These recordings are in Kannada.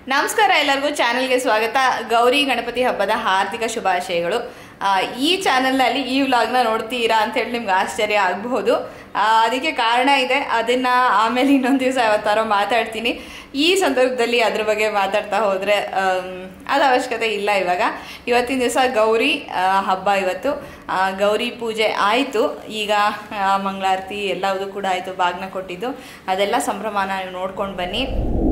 ನಮಸ್ಕಾರ ಎಲ್ಲರಿಗೂ ಚಾನೆಲ್ಗೆ ಸ್ವಾಗತ ಗೌರಿ ಗಣಪತಿ ಹಬ್ಬದ ಹಾರ್ದಿಕ ಶುಭಾಶಯಗಳು ಆ, ಈ ಚಾನೆಲ್ನಲ್ಲಿ ಈ ವ್ಲಾಗ್ನ ನೋಡ್ತೀರಾ ಅಂತ ಹೇಳಿ ನಿಮ್ಗೆ ಆಶ್ಚರ್ಯ ಆಗಬಹುದು ಅದಕ್ಕೆ ಕಾರಣ ಇದೆ ಅದನ್ನ ಆಮೇಲೆ ಇನ್ನೊಂದು ದಿವಸ ಯಾವತ್ತಾರೋ ಮಾತಾಡ್ತೀನಿ ಈ ಸಂದರ್ಭದಲ್ಲಿ ಅದ್ರ ಬಗ್ಗೆ ಮಾತಾಡ್ತಾ ಹೋದ್ರೆ ಆಮ್, ಅದು ಅವಶ್ಯಕತೆ ಇಲ್ಲ ಇವಾಗ ಇವತ್ತಿನ ದಿವಸ ಗೌರಿ ಆ, ಹಬ್ಬ ಇವತ್ತು ಆ, ಗೌರಿ ಪೂಜೆ ಆಯಿತು ಈಗ ಆ, ಮಂಗಳಾರತಿ ಎಲ್ಲವುದು ಕೂಡ ಆಯಿತು ಬಾಗ್ನ ಕೊಟ್ಟಿದ್ದು ಅದೆಲ್ಲ ಸಂಭ್ರಮನ ನೀವು ನೋಡ್ಕೊಂಡು ಬನ್ನಿ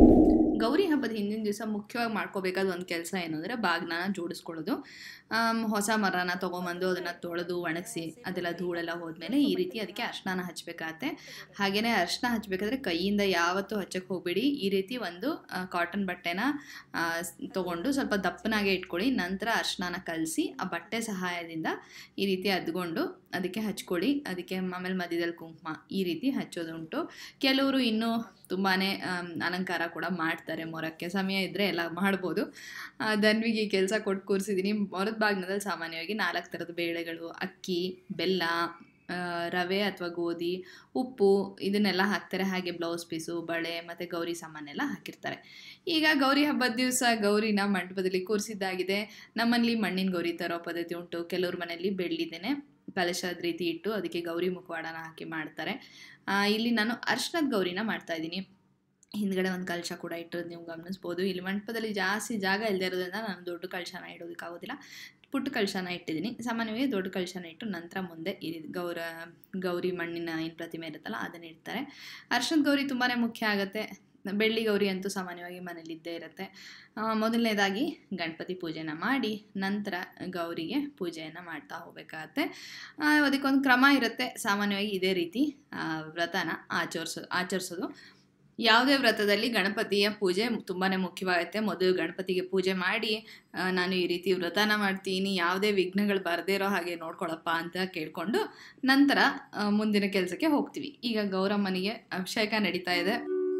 ಗೌರಿ ಹಬ್ಬದ ಹಿಂದಿನ ದಿವಸ ಮುಖ್ಯವಾಗಿ ಮಾಡ್ಕೋಬೇಕಾದ ಒಂದು ಕೆಲಸ ಏನು ಅಂದರೆ ಬಾಗ್ನ ಜೋಡಿಸ್ಕೊಳ್ಳೋದು ಆಮ್, ಹೊಸ ಮರನ ತೊಗೊಂಬಂದು ಅದನ್ನು ತೊಳೆದು ಒಣಗಿಸಿ ಅದೆಲ್ಲ ಧೂಳೆಲ್ಲ ಹೋದ್ಮೇಲೆ ಈ ರೀತಿ ಅದಕ್ಕೆ ಅರ್ಶಿನ ಹಚ್ಚಬೇಕಾಗತ್ತೆ ಹಾಗೆಯೇ ಅರ್ಶಿನ ಹಚ್ಚಬೇಕಾದ್ರೆ ಕೈಯಿಂದ ಯಾವತ್ತೂ ಹಚ್ಚಕ್ಕೆ ಹೋಗಬೇಡಿ ಈ ರೀತಿ ಒಂದು ಕಾಟನ್ ಬಟ್ಟೆನ ಆ, ಸ್- ತೊಗೊಂಡು ಸ್ವಲ್ಪ ದಪ್ಪನಾಗೆ ಇಟ್ಕೊಳ್ಳಿ ನಂತರ ಅರ್ಶಿನ ಕಲಸಿ ಆ ಬಟ್ಟೆ ಸಹಾಯದಿಂದ ಈ ರೀತಿ ಅದ್ಕೊಂಡು ಅದಕ್ಕೆ ಹಚ್ಕೊಳ್ಳಿ ಅದಕ್ಕೆ ಆಮೇಲೆ ಮಧ್ಯದಲ್ಲಿ ಕುಂಕುಮ ಈ ರೀತಿ ಹಚ್ಚೋದುಂಟು ಕೆಲವರು ಇನ್ನೂ ತುಂಬಾ ಅಲಂಕಾರ ಕೂಡ ಮಾಡ್ತಾರೆ ಮೊರಕ್ಕೆ ಸಮಯ ಇದ್ದರೆ ಎಲ್ಲ ಮಾಡ್ಬೋದು ಆ, ಧನ್ವಿಗೆ ಕೆಲಸ ಕೊಟ್ಟು ಕೂರಿಸಿದ್ದೀನಿ ಮೊರದ ಬಾಗ್ನದಲ್ಲಿ ಸಾಮಾನ್ಯವಾಗಿ ನಾಲ್ಕು ಥರದ ಬೇಳೆಗಳು ಅಕ್ಕಿ ಬೆಲ್ಲ ಆ, ರವೆ ಅಥವಾ ಗೋಧಿ ಉಪ್ಪು ಇದನ್ನೆಲ್ಲ ಹಾಕ್ತಾರೆ ಹಾಗೆ ಬ್ಲೌಸ್ ಪೀಸು ಬಳೆ ಮತ್ತು ಗೌರಿ ಸಾಮಾನೆಲ್ಲ ಹಾಕಿರ್ತಾರೆ ಈಗ ಗೌರಿ ಹಬ್ಬದ ದಿವಸ ಗೌರಿನ ಮಂಟಪದಲ್ಲಿ ಕೂರಿಸಿದ್ದಾಗಿದೆ ನಮ್ಮಲ್ಲಿ ಮಣ್ಣಿನ ಗೌರಿ ತರೋ ಪದ್ಧತಿ ಉಂಟು ಕೆಲವ್ರ ಮನೆಯಲ್ಲಿ ಬೆಳ್ಳಿದೇನೆ ಕಲಶದ ರೀತಿ ಇಟ್ಟು ಅದಕ್ಕೆ ಗೌರಿ ಮುಖವಾಡನ ಹಾಕಿ ಮಾಡ್ತಾರೆ ಆ, ಇಲ್ಲಿ ನಾನು ಅರ್ಶನದ ಗೌರಿನ ಮಾಡ್ತಾ ಇದ್ದೀನಿ ಹಿಂದ್ಗಡೆ ಒಂದು ಕಲಶ ಕೂಡ ಇಟ್ಟಿರೋದು ನೀವು ಗಮನಿಸ್ಬೋದು ಇಲ್ಲಿ ಮಂಟಪದಲ್ಲಿ ಜಾಸ್ತಿ ಜಾಗ ಇಲ್ಲದೆ ಇರೋದ್ರಿಂದ ನಾನು ದೊಡ್ಡ ಕಲಶನ ಇಡೋದಕ್ಕಾಗೋದಿಲ್ಲ ಪುಟ್ಟ ಕಲಶನ ಇಟ್ಟಿದ್ದೀನಿ ಸಾಮಾನ್ಯವಾಗಿ ದೊಡ್ಡ ಕಲಶನ ಇಟ್ಟು ನಂತರ ಮುಂದೆ ಈ ಗೌರ ಗೌರಿ ಮಣ್ಣಿನ ಏನು ಪ್ರತಿಮೆ ಇರುತ್ತಲ್ಲ ಅದನ್ನ ಇಡ್ತಾರೆ ಅರ್ಶನದ ಗೌರಿ ತುಂಬಾ ಮುಖ್ಯ ಆಗುತ್ತೆ ಬೆಳ್ಳಿ ಗೌರಿ ಅಂತೂ ಸಾಮಾನ್ಯವಾಗಿ ಮನೇಲಿ ಇದ್ದೇ ಇರುತ್ತೆ ಆ, ಮೊದಲನೇದಾಗಿ ಗಣಪತಿ ಪೂಜೆನ ಮಾಡಿ ನಂತರ ಗೌರಿಗೆ ಪೂಜೆಯನ್ನು ಮಾಡ್ತಾ ಹೋಗ್ಬೇಕಾಗತ್ತೆ ಆ, ಅದಕ್ಕೊಂದು ಕ್ರಮ ಇರುತ್ತೆ ಸಾಮಾನ್ಯವಾಗಿ ಇದೇ ರೀತಿ ಆ, ವ್ರತನ ಆಚರಿಸೋ ಆಚರಿಸೋದು ಯಾವುದೇ ವ್ರತದಲ್ಲಿ ಗಣಪತಿಯ ಪೂಜೆ ತುಂಬಾ ಮುಖ್ಯವಾಗುತ್ತೆ ಮೊದಲು ಗಣಪತಿಗೆ ಪೂಜೆ ಮಾಡಿ ಆ, ನಾನು ಈ ರೀತಿ ವ್ರತನ ಮಾಡ್ತೀನಿ ಯಾವುದೇ ವಿಘ್ನಗಳು ಬರದೇ ಇರೋ ಹಾಗೆ ನೋಡ್ಕೊಳಪ್ಪ ಅಂತ ಕೇಳಿಕೊಂಡು ನಂತರ ಆ, ಮುಂದಿನ ಕೆಲಸಕ್ಕೆ ಹೋಗ್ತೀವಿ ಈಗ ಗೌರಮ್ಮನಿಗೆ ಅಭಿಷೇಕ ನಡೀತಾ ಇದೆ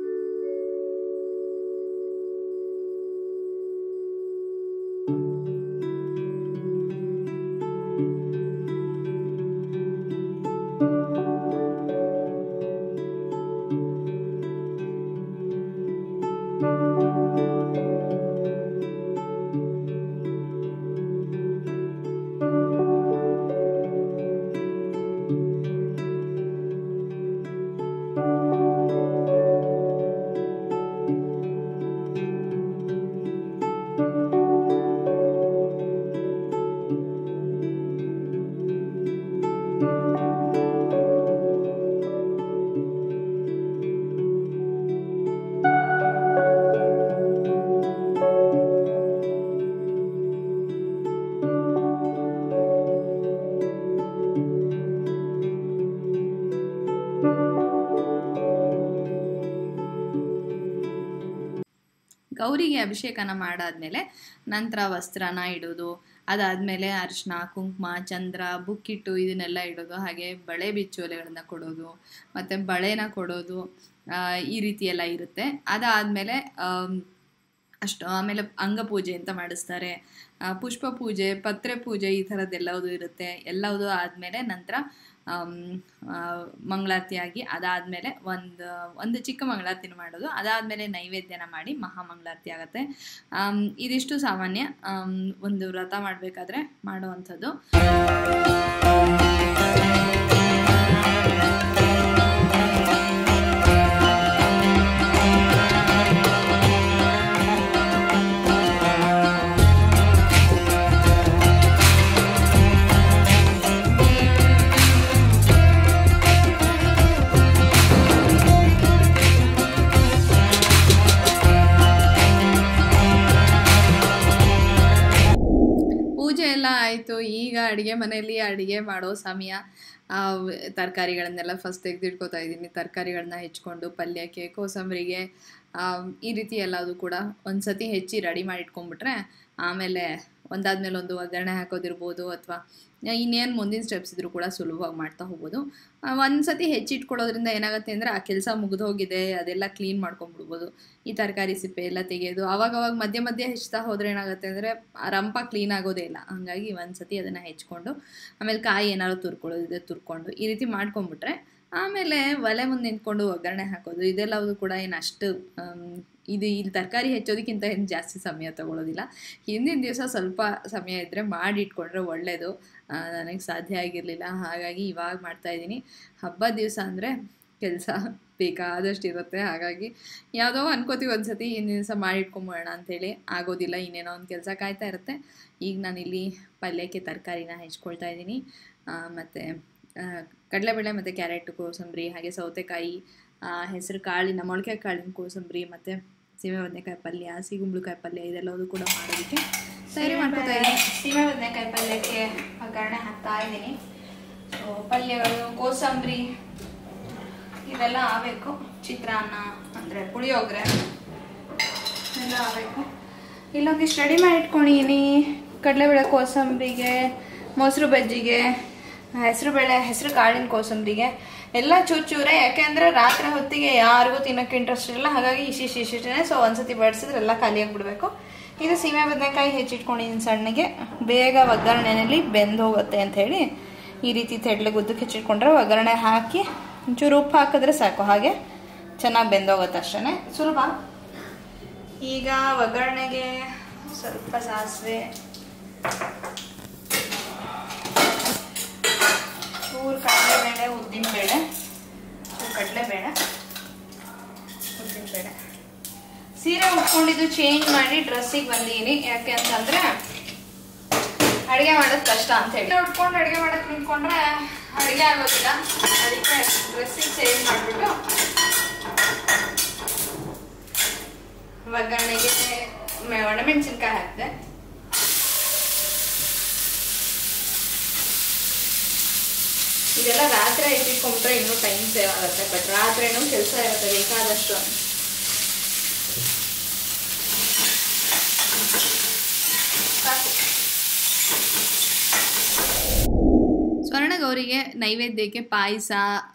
ಗೌರಿಗೆ ಅಭಿಷೇಕನ ಮಾಡಾದ್ಮೇಲೆ ನಂತರ ವಸ್ತ್ರನ ಇಡೋದು ಅದಾದಮೇಲೆ ಅರಿಶಿನ ಕುಂಕುಮ ಚಂದ್ರ ಬುಕ್ಕಿಟ್ಟು ಇದನ್ನೆಲ್ಲ ಇಡೋದು ಹಾಗೆ ಬಳೆ ಬಿಚ್ಚೋಲೆಗಳನ್ನ ಕೊಡೋದು ಮತ್ತು ಬಳೆನ ಕೊಡೋದು ಆ, ಈ ರೀತಿ ಎಲ್ಲ ಇರುತ್ತೆ ಅದಾದಮೇಲೆ ಅಷ್ಟು ಆಮೇಲೆ ಅಂಗಪೂಜೆ ಅಂತ ಮಾಡಿಸ್ತಾರೆ ಆ, ಪುಷ್ಪ ಪೂಜೆ ಪತ್ರೆ ಪೂಜೆ ಈ ಥರದ್ದೆಲ್ಲವುದು ಇರುತ್ತೆ ಎಲ್ಲವುದು ಆದಮೇಲೆ ನಂತರ ಆಮ್, ಆ, ಮಂಗಳಾರತಿಯಾಗಿ ಅದಾದಮೇಲೆ ಒಂದು ಒಂದು ಚಿಕ್ಕ ಮಂಗಳಾರತಿನ ಮಾಡೋದು ಅದಾದಮೇಲೆ ನೈವೇದ್ಯನ ಮಾಡಿ ಮಹಾ ಮಂಗಳಾರತಿ ಆಗುತ್ತೆ ಆಮ್, ಇದಿಷ್ಟು ಸಾಮಾನ್ಯ ಆಮ್, ಒಂದು ವ್ರತ ಮಾಡಬೇಕಾದ್ರೆ ಮಾಡುವಂಥದ್ದು ಪೂಜೆ ಎಲ್ಲ ಆಯಿತು ಈಗ ಅಡುಗೆ ಮನೆಯಲ್ಲಿ ಅಡುಗೆ ಮಾಡೋ ಸಮಯ ತರಕಾರಿಗಳನ್ನೆಲ್ಲ ಫಸ್ಟ್ ತೆಗೆದಿಟ್ಕೋತಾ ಇದ್ದೀನಿ ತರಕಾರಿಗಳನ್ನ ಹೆಚ್ಕೊಂಡು ಪಲ್ಯಕ್ಕೆ ಕೋಸಂಬರಿಗೆ ಆ, ಈ ರೀತಿ ಎಲ್ಲದು ಕೂಡ ಒಂದು ಸತಿ ಹೆಚ್ಚಿ ರೆಡಿ ಮಾಡಿ ಇಟ್ಕೊಂಡ್ಬಿಟ್ರೆ ಆಮೇಲೆ ಒಂದಾದ್ಮೇಲೆ ಒಂದು ಒಗ್ಗರಣೆ ಹಾಕೋದಿರ್ಬೋದು ಅಥವಾ ಇನ್ನೇನು ಮುಂದಿನ ಸ್ಟೆಪ್ಸ್ ಇದ್ರೂ ಕೂಡ ಸುಲಭವಾಗಿ ಮಾಡ್ತಾ ಹೋಗ್ಬೋದು ಒಂದು ಸತಿ ಹೆಚ್ಚಿಟ್ಕೊಳ್ಳೋದ್ರಿಂದ ಏನಾಗುತ್ತೆ ಅಂದರೆ ಆ ಕೆಲಸ ಮುಗಿದೋಗಿದೆ ಅದೆಲ್ಲ ಕ್ಲೀನ್ ಮಾಡ್ಕೊಂಡ್ಬಿಡ್ಬೋದು ಈ ತರಕಾರಿ ಸಿಪ್ಪೆ ಎಲ್ಲ ತೆಗೆಯೋದು ಅವಾಗ ಅವಾಗ ಮಧ್ಯೆ ಮಧ್ಯೆ ಹೆಚ್ಚುತ್ತಾ ಹೋದ್ರೆ ಏನಾಗುತ್ತೆ ಅಂದರೆ ರಂಪ ಕ್ಲೀನ್ ಆಗೋದೇ ಇಲ್ಲ ಹಾಗಾಗಿ ಒಂದು ಸತಿ ಅದನ್ನು ಹೆಚ್ಕೊಂಡು ಆಮೇಲೆ ಕಾಯಿ ಏನಾದ್ರು ತುರ್ಕೊಳ್ಳೋದಿದೆ ತುರ್ಕೊಂಡು ಈ ರೀತಿ ಮಾಡ್ಕೊಂಬಿಟ್ರೆ ಆಮೇಲೆ ಒಲೆ ಮುಂದೆ ನಿಂತ್ಕೊಂಡು ಒಗ್ಗರಣೆ ಹಾಕೋದು ಇದೆಲ್ಲವುದು ಕೂಡ ಏನು ಅಷ್ಟು ಆಮ್, ಇದು ಇಲ್ಲಿ ತರಕಾರಿ ಹೆಚ್ಚೋದಕ್ಕಿಂತ ಏನು ಜಾಸ್ತಿ ಸಮಯ ತಗೊಳ್ಳೋದಿಲ್ಲ ಹಿಂದಿನ ದಿವಸ ಸ್ವಲ್ಪ ಸಮಯ ಇದ್ದರೆ ಮಾಡಿ ಇಟ್ಕೊಂಡ್ರೆ ಒಳ್ಳೆಯದು ನನಗೆ ಸಾಧ್ಯ ಆಗಿರಲಿಲ್ಲ ಹಾಗಾಗಿ ಇವಾಗ ಮಾಡ್ತಾಯಿದ್ದೀನಿ ಹಬ್ಬದ ದಿವಸ ಅಂದರೆ ಕೆಲಸ ಬೇಕಾದಷ್ಟು ಇರುತ್ತೆ ಹಾಗಾಗಿ ಯಾವುದೋ ಅನ್ಕೋತೀವಿ ಒಂದು ಸತಿ ಹಿಂದಿನ ದಿವಸ ಮಾಡಿಟ್ಕೊಂಬೋಣ ಅಂಥೇಳಿ ಆಗೋದಿಲ್ಲ ಇನ್ನೇನೋ ಒಂದು ಕೆಲಸ ಕಾಯ್ತಾ ಇರುತ್ತೆ ಈಗ ನಾನಿಲ್ಲಿ ಪಲ್ಯಕ್ಕೆ ತರಕಾರಿನ ಹೆಚ್ಕೊಳ್ತಾ ಇದ್ದೀನಿ ಮತ್ತು ಕಡಲೆಬೇಳೆ ಮತ್ತು ಕ್ಯಾರೆಟ್ ಕೋಸಂಬರಿ ಹಾಗೆ ಸೌತೆಕಾಯಿ ಹೆಸರು ಕಾಳಿನ ಮೊಳಕೆ ಕಾಳಿನ ಕೋಸಂಬರಿ ಮತ್ತು ಸೀಮೆ ಬದನೆಕಾಯಿ ಪಲ್ಯ ಸಿಗುಂಬಳಕಾಯಿ ಪಲ್ಯ ಇದೆಲ್ಲವೂ ಕೂಡ ಮಾಡೋದಕ್ಕೆ ತಯಾರಿ ಮಾಡ್ಕೊತಾ ಇದ್ದೀನಿ ಸೀಮೆ ಬದನೆಕಾಯಿ ಪಲ್ಯಕ್ಕೆ ಒಗ್ಗರಣೆ ಹಾಕ್ತಾ ಇದ್ದೀನಿ ಸೊ ಪಲ್ಯಗಳು ಕೋಸಂಬರಿ ಇವೆಲ್ಲ ಆಗಬೇಕು ಚಿತ್ರಾನ್ನ ಅಂದರೆ ಪುಳಿಯೋಗರೆ ಎಲ್ಲ ಆಗಬೇಕು ಇಲ್ಲೊಂದಿಷ್ಟು ರೆಡಿ ಮಾಡಿ ಇಟ್ಕೊಂಡಿದ್ದೀನಿ ಕಡಲೆಬೇಳೆ ಕೋಸಂಬರಿಗೆ ಮೊಸರು ಬಜ್ಜಿಗೆ ಹೆಸರುಬೇಳೆ ಹೆಸರು ಕಾಳಿನ ಕೋಸಂಬರಿಗೆ ಎಲ್ಲ ಚೂಚೂರೆ ಯಾಕೆಂದ್ರೆ ರಾತ್ರಿ ಹೊತ್ತಿಗೆ ಯಾರಿಗೂ ತಿನ್ನೋಕ್ಕೆ ಇಂಟ್ರೆಸ್ಟ್ ಇರಲ್ಲ ಹಾಗಾಗಿ ಇಶಿಷ್ಟು ಇಷ್ಟಿಷ್ಟೇ ಸೊ ಒಂದ್ಸತಿ ಬಡಿಸಿದ್ರೆ ಎಲ್ಲ ಖಾಲಿಯಾಗಿ ಬಿಡಬೇಕು ಇದು ಸೀಮೆ ಬದನೆಕಾಯಿ ಹೆಚ್ಚಿಟ್ಕೊಂಡಿದ್ದೀನಿ ಸಣ್ಣಗೆ ಬೇಗ ಒಗ್ಗರಣೆಯಲ್ಲಿ ಬೆಂದು ಹೋಗುತ್ತೆ ಅಂತ ಹೇಳಿ ಈ ರೀತಿ ತೆಡ್ಲಿಗೆ ಉದ್ದಕ್ಕೆ ಹೆಚ್ಚಿಟ್ಕೊಂಡ್ರೆ ಒಗ್ಗರಣೆ ಹಾಕಿ ಒಂಚೂರು ಉಪ್ಪು ಹಾಕಿದ್ರೆ ಸಾಕು ಹಾಗೆ ಚೆನ್ನಾಗಿ ಬೆಂದೋಗುತ್ತೆ ಅಷ್ಟೇ ಸುಲಭ ಈಗ ಒಗ್ಗರಣೆಗೆ ಸ್ವಲ್ಪ ಸಾಸಿವೆ ಚೂರು ಕಡಲೆಬೇಳೆ ಉದ್ದಿನಬೇಳೆ ಚೂರು ಕಡಲೆಬೇಳೆ ಉದ್ದಿನಬೇಳೆ ಸೀರೆ ಉಟ್ಕೊಂಡಿದ್ದು ಚೇಂಜ್ ಮಾಡಿ ಡ್ರೆಸ್ಸಿಗೆ ಬಂದಿದ್ದೀನಿ ಯಾಕೆ ಅಂತಂದ್ರೆ ಅಡುಗೆ ಮಾಡೋದು ಕಷ್ಟ ಅಂತ ಹೇಳಿ ಉಟ್ಕೊಂಡು ಅಡುಗೆ ಮಾಡೋಕೆ ನಿಂತ್ಕೊಂಡ್ರೆ ಅಡುಗೆ ಆಗೋದಿಲ್ಲ ಅದಕ್ಕೆ ಡ್ರೆಸ್ಸಿಗೆ ಚೇಂಜ್ ಮಾಡಿಬಿಟ್ಟು ಒಗ್ಗರಣೆಗೆ ಮೆ- ಒಣಮೆಣಸಿನ್ಕಾಯಿ ಹಾಕಿದೆ ಇದೆಲ್ಲ ರಾತ್ರಿ ಇಟ್ಟಿಟ್ಕೊಂಡ್ರೆ ಇನ್ನೂ ಟೈಮ್ ಸೇವ್ ಆಗುತ್ತೆ ಬಟ್ ರಾತ್ರಿನೂ ಕೆಲಸ ಇರುತ್ತೆ ಬೇಕಾದಷ್ಟು ಸಾಕು ಸ್ವರ್ಣಗೌರಿಗೆ ನೈವೇದ್ಯಕ್ಕೆ ಪಾಯಸ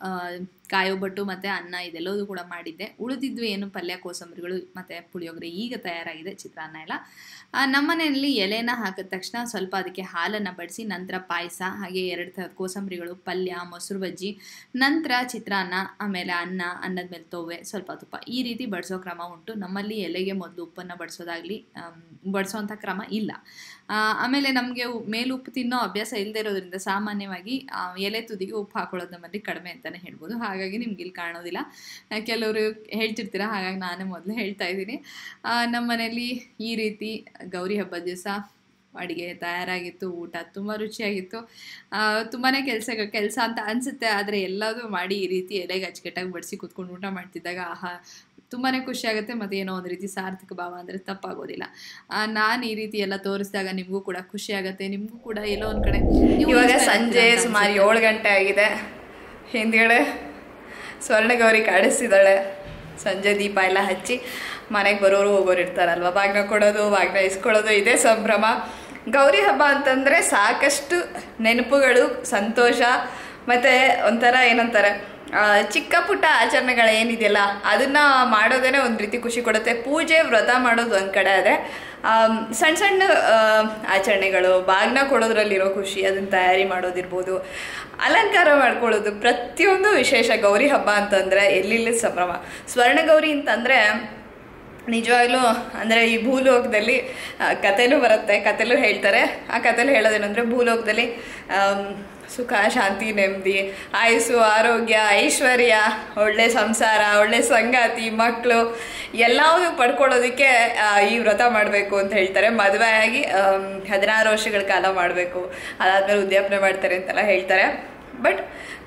ಕಾಯೋಬಟ್ಟು ಮತ್ತು ಅನ್ನ ಇದೆಲ್ಲವೂ ಕೂಡ ಮಾಡಿದ್ದೆ ಉಳಿದಿದ್ವು ಏನು ಪಲ್ಯ ಕೋಸಂಬರಿಗಳು ಮತ್ತು ಪುಳಿಯೋಗರೆ ಈಗ ತಯಾರಾಗಿದೆ ಚಿತ್ರಾನ್ನ ಎಲ್ಲ ಆ, ನಮ್ಮನೆಯಲ್ಲಿ ಎಲೆನ ಹಾಕಿದ ತಕ್ಷಣ ಸ್ವಲ್ಪ ಅದಕ್ಕೆ ಹಾಲನ್ನು ಬಡಿಸಿ ನಂತರ ಪಾಯಸ ಹಾಗೆ ಎರಡು ಥರದ ಕೋಸಂಬರಿಗಳು ಪಲ್ಯ ಮೊಸರು ಬಜ್ಜಿ ನಂತರ ಚಿತ್ರಾನ್ನ ಆಮೇಲೆ ಅನ್ನ ಅನ್ನದ ಮೇಲೆ ತೋವೆ ಸ್ವಲ್ಪ ತುಪ್ಪ ಈ ರೀತಿ ಬಡಿಸೋ ಕ್ರಮ ಉಂಟು ನಮ್ಮಲ್ಲಿ ಎಲೆಗೆ ಮೊದಲು ಉಪ್ಪನ್ನು ಬಡಿಸೋದಾಗಲಿ ಬಡಿಸೋವಂಥ ಕ್ರಮ ಇಲ್ಲ ಆ, ಆಮೇಲೆ ನಮಗೆ ಮೇಲೆ ಉಪ್ಪು ತಿನ್ನೋ ಅಭ್ಯಾಸ ಇಲ್ಲದೆ ಇರೋದ್ರಿಂದ ಸಾಮಾನ್ಯವಾಗಿ ಆ, ಎಲೆ ತುದಿಗೆ ಉಪ್ಪು ಹಾಕೊಳ್ಳೋದು ನಮ್ಮಲ್ಲಿ ಕಡಿಮೆ ಅಂತಲೇ ಹೇಳ್ಬೋದು ಹಾಗಾಗಿ ನಿಮ್ಗೆ ಇಲ್ಲಿ ಕಾಣೋದಿಲ್ಲ ಆ, ಕೆಲವರು ಹೇಳ್ತಿರ್ತೀರ ಹಾಗಾಗಿ ನಾನೇ ಮೊದಲು ಹೇಳ್ತಾ ಇದ್ದೀನಿ ನಮ್ಮ ಮನೇಲಿ ಈ ರೀತಿ ಗೌರಿ ಹಬ್ಬದ ದಿವಸ ಅಡುಗೆ ತಯಾರಾಗಿತ್ತು ಊಟ ತುಂಬ ರುಚಿಯಾಗಿತ್ತು ತುಂಬಾ ಕೆಲಸ ಕೆಲಸ ಅಂತ ಅನಿಸುತ್ತೆ ಆದರೆ ಎಲ್ಲದೂ ಮಾಡಿ ಈ ರೀತಿ ಎಲೆಗೆ ಅಚ್ಚುಕಟ್ಟಾಗಿ ಬಡಿಸಿ ಕೂತ್ಕೊಂಡು ಊಟ ಮಾಡ್ತಿದ್ದಾಗ ಆಹಾ ತುಂಬಾ ಖುಷಿ ಆಗುತ್ತೆ ಮತ್ತು ಏನೋ ಒಂದು ರೀತಿ ಸಾರ್ಥಕ ಭಾವ ಅಂದರೆ ತಪ್ಪಾಗೋದಿಲ್ಲ ನಾನು ಈ ರೀತಿ ಎಲ್ಲ ತೋರಿಸಿದಾಗ ನಿಮಗೂ ಕೂಡ ಖುಷಿ ಆಗುತ್ತೆ ನಿಮಗೂ ಕೂಡ ಎಲ್ಲೋ ಒಂದು ಕಡೆ ನೀವು ಇವಾಗ ಇಷ್ಟ ಸಂಜೆ ಆಗ್ತೀರಾ ಅಂತ ಸುಮಾರು ಏಳು ಗಂಟೆ ಆಗಿದೆ ಹಿಂದ್ಗಡೆ ಸ್ವರ್ಣಗೌರಿ ಕಾಡಿಸ್ತಿದ್ದಾಳೆ ಸಂಜೆ ದೀಪ ಎಲ್ಲ ಹಚ್ಚಿ ಮನೆಗೆ ಬರೋರು ಹೋಗೋರು ಇರ್ತಾರಲ್ವ ಬಾಗ್ನ ಕೊಡೋದು ಬಾಗ್ನ ಇಸ್ಕೊಳ್ಳೋದು ಇದೇ ಸಂಭ್ರಮ ಗೌರಿ ಹಬ್ಬ ಅಂತಂದರೆ ಸಾಕಷ್ಟು ನೆನಪುಗಳು ಸಂತೋಷ ಮತ್ತು ಒಂಥರ ಏನಂತಾರೆ ಆ, ಚಿಕ್ಕ ಪುಟ್ಟ ಆಚರಣೆಗಳು ಏನಿದೆಯಲ್ಲ ಅದನ್ನ ಮಾಡೋದೇನೆ ಒಂದು ರೀತಿ ಖುಷಿ ಕೊಡುತ್ತೆ ಪೂಜೆ ವ್ರತ ಮಾಡೋದು ಒಂದು ಕಡೆ ಆದರೆ ಸಣ್ಣ ಸಣ್ಣ ಆ, ಆಚರಣೆಗಳು ಬಾಗ್ನ ಕೊಡೋದ್ರಲ್ಲಿರೋ ಖುಷಿ ಅದನ್ನ ತಯಾರಿ ಮಾಡೋದಿರ್ಬೋದು ಅಲಂಕಾರ ಮಾಡ್ಕೊಳ್ಳೋದು ಪ್ರತಿಯೊಂದು ವಿಶೇಷ ಗೌರಿ ಹಬ್ಬ ಅಂತಂದರೆ ಎಲ್ಲಿಲ್ಲಿ ಸಂಭ್ರಮ ಸ್ವರ್ಣ ಗೌರಿ ಅಂತಂದರೆ ನಿಜವಾಗ್ಲೂ ಅಂದರೆ ಈ ಭೂಲೋಕದಲ್ಲಿ ಆ, ಕಥೆನೂ ಬರುತ್ತೆ ಕಥೆಲೂ ಹೇಳ್ತಾರೆ ಆ ಕಥೆಲಿ ಹೇಳೋದೇನೆಂದರೆ ಭೂಲೋಕದಲ್ಲಿ ಆಮ್, ಸುಖ ಶಾಂತಿ ನೆಮ್ಮದಿ ಆಯುಸ್ಸು ಆರೋಗ್ಯ ಐಶ್ವರ್ಯ ಒಳ್ಳೆ ಸಂಸಾರ ಒಳ್ಳೆ ಸಂಗಾತಿ ಮಕ್ಕಳು ಎಲ್ಲವೂ ಪಡ್ಕೊಳ್ಳೋದಕ್ಕೆ ಆ, ಈ ವ್ರತ ಮಾಡಬೇಕು ಅಂತ ಹೇಳ್ತಾರೆ ಮದುವೆ ಆಗಿ ಆಮ್, ಹದಿನಾರು ವರ್ಷಗಳ ಕಾಲ ಮಾಡಬೇಕು ಅದಾದಮೇಲೆ ಉದ್ಯಾಪನೆ ಮಾಡ್ತಾರೆ ಅಂತೆಲ್ಲ ಹೇಳ್ತಾರೆ ಬಟ್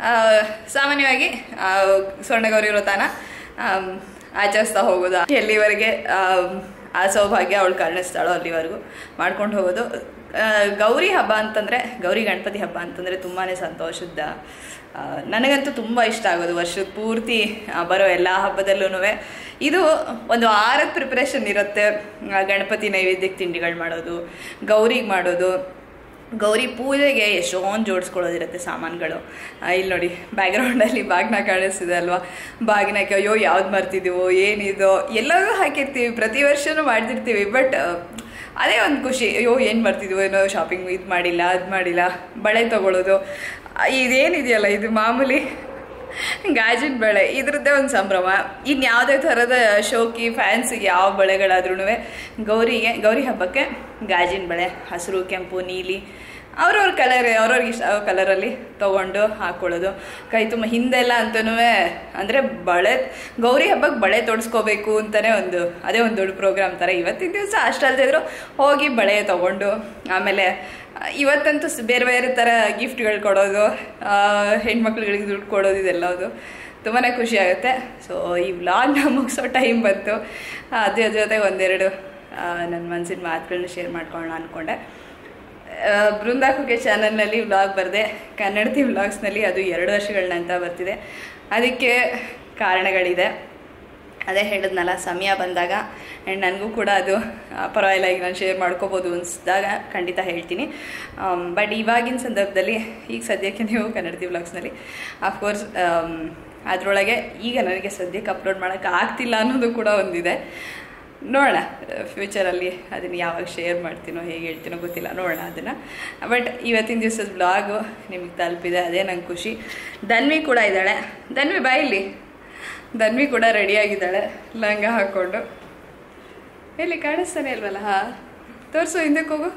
ಸಾಮಾನ್ಯವಾಗಿ ಆ, ಸ್ವರ್ಣಗೌರಿ ವ್ರತನ ಆಮ್, ಆಚರಿಸ್ತಾ ಹೋಗೋದು ಎಲ್ಲಿವರೆಗೆ ಆಮ್, ಆ ಸೌಭಾಗ್ಯ ಅವಳು ಕರುಣಿಸ್ತಾಳೋ ಅಲ್ಲಿವರೆಗೂ ಮಾಡ್ಕೊಂಡು ಹೋಗೋದು ಆ, ಗೌರಿ ಹಬ್ಬ ಅಂತಂದರೆ ಗೌರಿ ಗಣಪತಿ ಹಬ್ಬ ಅಂತಂದರೆ ತುಂಬಾ ಸಂತೋಷದ ಆ, ನನಗಂತೂ ತುಂಬ ಇಷ್ಟ ಆಗೋದು ವರ್ಷದ ಪೂರ್ತಿ ಆ, ಬರೋ ಎಲ್ಲ ಹಬ್ಬದಲ್ಲೂ ಇದು ಒಂದು ವಾರದ ಪ್ರಿಪ್ರೇಷನ್ ಇರುತ್ತೆ ಆ, ಗಣಪತಿ ನೈವೇದ್ಯಕ್ಕೆ ತಿಂಡಿಗಳು ಮಾಡೋದು ಗೌರಿಗೆ ಮಾಡೋದು ಗೌರಿ ಪೂಜೆಗೆ ಎಷ್ಟೊಂದು ಜೋಡಿಸ್ಕೊಳ್ಳೋದಿರುತ್ತೆ ಸಾಮಾನುಗಳು ಆ, ಇಲ್ಲಿ ನೋಡಿ ಬ್ಯಾಕ್ಗ್ರೌಂಡಲ್ಲಿ ಬಾಗ್ನ ಕಾಣಿಸ್ತಿದೆ ಅಲ್ವಾ ಬಾಗಿನಕ್ಕೆ ಅಯ್ಯೋ ಯಾವ್ದು ಮರ್ತಿದ್ದೀವೋ ಏನಿದೋ ಎಲ್ಲವೂ ಹಾಕಿರ್ತೀವಿ ಪ್ರತಿ ವರ್ಷವೂ ಮಾಡ್ತಿರ್ತೀವಿ ಬಟ್ ಅದೇ ಒಂದು ಖುಷಿ ಅಯ್ಯೋ ಏನು ಮಾಡ್ತಿದ್ವೋ ಏನೋ ಶಾಪಿಂಗ್ ಇದು ಮಾಡಿಲ್ಲ ಅದು ಮಾಡಿಲ್ಲ ಬಳೆ ತೊಗೊಳ್ಳೋದು ಆ, ಇದೇನಿದೆಯಲ್ಲ ಇದು ಮಾಮೂಲಿ ಗಾಜಿನ ಬಳೆ ಇದ್ರದ್ದೇ ಒಂದು ಸಂಭ್ರಮ ಇನ್ನು ಯಾವುದೇ ಥರದ ಶೋಕಿ ಫ್ಯಾನ್ಸಿಗೆ ಯಾವ ಬಳೆಗಳಾದ್ರೂ ಗೌರಿಗೆ ಗೌರಿ ಹಬ್ಬಕ್ಕೆ ಗಾಜಿನ ಬಳೆ ಹಸಿರು ಕೆಂಪು ನೀಲಿ ಅವ್ರವ್ರ ಕಲರ್ ಅವ್ರವ್ರಿಗೆ ಇಷ್ಟ ಕಲರಲ್ಲಿ ತೊಗೊಂಡು ಹಾಕ್ಕೊಳ್ಳೋದು ಕೈ ತುಂಬ ಹಿಂದೆಲ್ಲ ಅಂತನೂ ಅಂದರೆ ಬಳೆ ಗೌರಿ ಹಬ್ಬಕ್ಕೆ ಬಳೆ ತೊಡಸ್ಕೋಬೇಕು ಅಂತಲೇ ಒಂದು ಅದೇ ಒಂದು ದೊಡ್ಡ ಪ್ರೋಗ್ರಾಮ್ ಥರ ಇವತ್ತಿನ ದಿವಸ ಅಷ್ಟಲ್ದೇ ಇದ್ರು ಹೋಗಿ ಬಳೆ ತೊಗೊಂಡು ಆಮೇಲೆ ಆ, ಇವತ್ತಂತೂ ಸ್- ಬೇರೆ ಬೇರೆ ಥರ ಗಿಫ್ಟ್ಗಳು ಕೊಡೋದು ಆ, ಹೆಣ್ಮಕ್ಳುಗಳಿಗೆ ದುಡ್ಡು ಕೊಡೋದು ಇದೆಲ್ಲದು ತುಂಬಾ ಖುಷಿ ಆಗುತ್ತೆ ಸೊ ಈ ವ್ಲಾಗ್ನ ಮುಗಿಸೋ ಟೈಮ್ ಬಂತು ಅದ್ರ ಜೊತೆ ಒಂದೆರಡು ನನ್ನ ಮನಸ್ಸಿನ ಮಾತುಗಳನ್ನ ಶೇರ್ ಮಾಡ್ಕೊಳ್ಳೋಣ ಅಂದ್ಕೊಂಡೆ ಆ, ಬೃಂದಾ ಕುಕ್ಕೆ ಚಾನಲ್ನಲ್ಲಿ ವ್ಲಾಗ್ ಬರದೆ ಕನ್ನಡತಿ ವ್ಲಾಗ್ಸ್ನಲ್ಲಿ ಅದು ಎರಡು ವರ್ಷಗಳ ನಂತರ ಬರ್ತಿದೆ ಅದಕ್ಕೆ ಕಾರಣಗಳಿದೆ ಅದೇ ಹೇಳಿದ್ನಲ್ಲ ಸಮಯ ಬಂದಾಗ ಆ್ಯಂಡ್ ನನಗೂ ಕೂಡ ಅದು ಆ, ಪರವಾಗಿಲ್ಲ ಈಗ ನಾನು ಶೇರ್ ಮಾಡ್ಕೋಬೋದು ಅನಿಸಿದಾಗ ಖಂಡಿತ ಹೇಳ್ತೀನಿ ಬಟ್ ಇವಾಗಿನ ಸಂದರ್ಭದಲ್ಲಿ ಈಗ ಸದ್ಯಕ್ಕೆ ನೀವು ಕನ್ನಡತಿ ವ್ಲಾಗ್ಸ್ನಲ್ಲಿ ಅಫ್ಕೋರ್ಸ್ ಅದರೊಳಗೆ ಈಗ ನನಗೆ ಸದ್ಯಕ್ಕೆ ಅಪ್ಲೋಡ್ ಮಾಡೋಕ್ಕೆ ಆಗ್ತಿಲ್ಲ ಅನ್ನೋದು ಕೂಡ ಒಂದಿದೆ ನೋಡೋಣ ಫ್ಯೂಚರಲ್ಲಿ ಅದನ್ನು ಯಾವಾಗ ಶೇರ್ ಮಾಡ್ತೀನೋ ಹೇಗೆ ಹೇಳ್ತೀನೋ ಗೊತ್ತಿಲ್ಲ ನೋಡೋಣ ಅದನ್ನು ಬಟ್ ಇವತ್ತಿನ ದಿವಸದ ಬ್ಲಾಗು ನಿಮಗೆ ತಲುಪಿದೆ ಅದೇ ನಂಗೆ ಖುಷಿ ಧನ್ವಿ ಕೂಡ ಇದ್ದಾಳೆ ಧನ್ವಿ ಬಾಯಿಲಿ ಧನ್ವಿ ಕೂಡ ರೆಡಿಯಾಗಿದ್ದಾಳೆ ಲಂಗ ಹಾಕ್ಕೊಂಡು ಎಲ್ಲಿ ಕಾಣಿಸ್ತಾನೆ ಇಲ್ವಲ್ಲ ಹಾ ತೋರಿಸು ಹಿಂದಕ್ಕೆ ಹೋಗು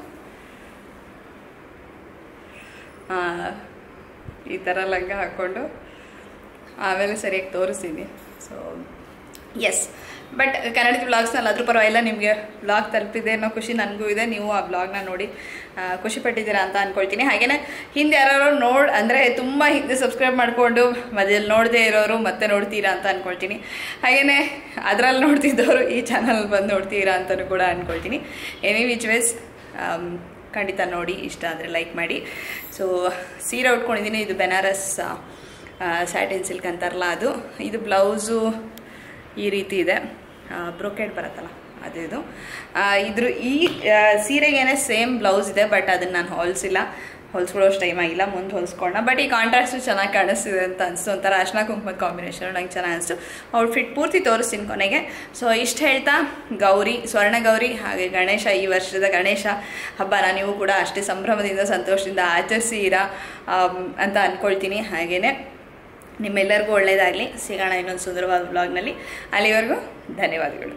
ಹಾಂ ಈ ಥರ ಲಂಗ ಹಾಕ್ಕೊಂಡು ಆಮೇಲೆ ಸರಿಯಾಗಿ ತೋರಿಸ್ತೀನಿ ಸೊ ಎಸ್ ಬಟ್ ಕನ್ನಡದ ವ್ಲಾಗ್ಸ್ನಲ್ಲಿ ಅದ್ರ ಪರವಾಗಿಲ್ಲ ನಿಮಗೆ ವ್ಲಾಗ್ ತಲುಪಿದೆ ಅನ್ನೋ ಖುಷಿ ನನಗೂ ಇದೆ ನೀವು ಆ ವ್ಲಾಗ್ನ ನೋಡಿ ಆ, ಖುಷಿ ಪಟ್ಟಿದ್ದೀರಾ ಅಂತ ಅಂದ್ಕೊಳ್ತೀನಿ ಹಾಗೆಯೇ ಹಿಂದೆ ಯಾರು ನೋಡ್ ಅಂದರೆ ತುಂಬ ಹಿಂದೆ ಸಬ್ಸ್ಕ್ರೈಬ್ ಮಾಡಿಕೊಂಡು ಮಧ್ಯದಲ್ಲಿ ನೋಡದೇ ಇರೋರು ಮತ್ತೆ ನೋಡ್ತೀರಾ ಅಂತ ಅಂದ್ಕೊಳ್ತೀನಿ ಹಾಗೆಯೇ ಅದರಲ್ಲಿ ನೋಡ್ತಿದ್ದವರು ಈ ಚಾನಲ್ ಬಂದು ನೋಡ್ತೀರಾ ಅಂತಲೂ ಕೂಡ ಅಂದ್ಕೊಳ್ತೀನಿ ಎನಿ ವಿಚ್ ವೇಸ್ ಖಂಡಿತ ನೋಡಿ ಇಷ್ಟ ಆದರೆ ಲೈಕ್ ಮಾಡಿ ಸೊ ಸೀರೆ ಉಟ್ಕೊಂಡಿದ್ದೀನಿ ಇದು ಬೆನಾರಸ್ ಸ್ಯಾಟಿನ್ ಸಿಲ್ಕ್ ಅಂತಾರಲ್ಲ ಅದು ಇದು ಬ್ಲೌಸು ಈ ರೀತಿ ಇದೆ ಬ್ರೊಕೆಟ್ ಬರುತ್ತಲ್ಲ ಅದು ಇದು ಆ, ಇದ್ರ ಈ ಆ, ಸೀರೆಗೇನೆ ಸೇಮ್ ಬ್ಲೌಸ್ ಇದೆ ಬಟ್ ಅದನ್ನು ನಾನು ಹೊಲಿಸಿಲ್ಲ ಹೊಲ್ಸ್ಕೊಳ್ಳೋಷ್ಟು ಟೈಮ್ ಆಗಿಲ್ಲ ಮುಂದೆ ಹೊಲ್ಸ್ಕೊಂಡ ಬಟ್ ಈ ಕಾಂಟ್ರಾಸ್ಟು ಚೆನ್ನಾಗಿ ಕಾಣಿಸ್ತಿದೆ ಅಂತ ಅನಿಸ್ತು ಒಂಥರ ಅರ್ಶಿನ ಕುಂಕುಮದ ಕಾಂಬಿನೇಷನ್ ನಂಗೆ ಚೆನ್ನಾಗಿ ಅನಿಸ್ತು ಔಟ್ಫಿಟ್ ಪೂರ್ತಿ ತೋರಿಸ್ತೀನಿ ಕೊನೆಗೆ ಸೊ ಇಷ್ಟು ಹೇಳ್ತಾ ಗೌರಿ ಸ್ವರ್ಣ ಗೌರಿ ಹಾಗೆ ಗಣೇಶ ಈ ವರ್ಷದ ಗಣೇಶ ಹಬ್ಬನ ನೀವು ಕೂಡ ಅಷ್ಟೇ ಸಂಭ್ರಮದಿಂದ ಸಂತೋಷದಿಂದ ಆಚರಿಸಿರಾ ಅಂತ ಅಂದ್ಕೊಳ್ತೀನಿ ಹಾಗೆಯೇ ನಿಮ್ಮೆಲ್ಲರಿಗೂ ಒಳ್ಳೆಯದಾಗಲಿ ಸಿಗೋಣ ಇನ್ನೊಂದು ಸುಂದರವಾದ ಬ್ಲಾಗ್ನಲ್ಲಿ ಅಲ್ಲಿವರೆಗೂ ಧನ್ಯವಾದಗಳು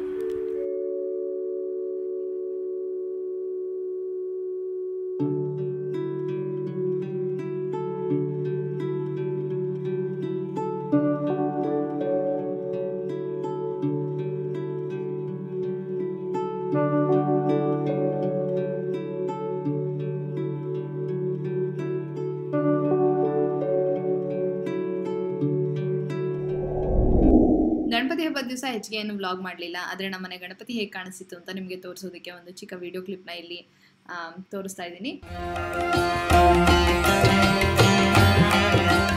ಗಣಪತಿ ಹಬ್ಬದ ದಿವಸ ಹೆಚ್ಚಿಗೆ ಏನು ವ್ಲಾಗ್ ಮಾಡಲಿಲ್ಲ ಆದರೆ ನಮ್ಮನೆ ಗಣಪತಿ ಹೇಗೆ ಕಾಣಿಸ್ತಿತ್ತು ಅಂತ ನಿಮಗೆ ತೋರಿಸೋದಕ್ಕೆ ಒಂದು ಚಿಕ್ಕ ವಿಡಿಯೋ ಕ್ಲಿಪ್ನ ಇಲ್ಲಿ ಆಮ್, ತೋರಿಸ್ತಾ ಇದ್ದೀನಿ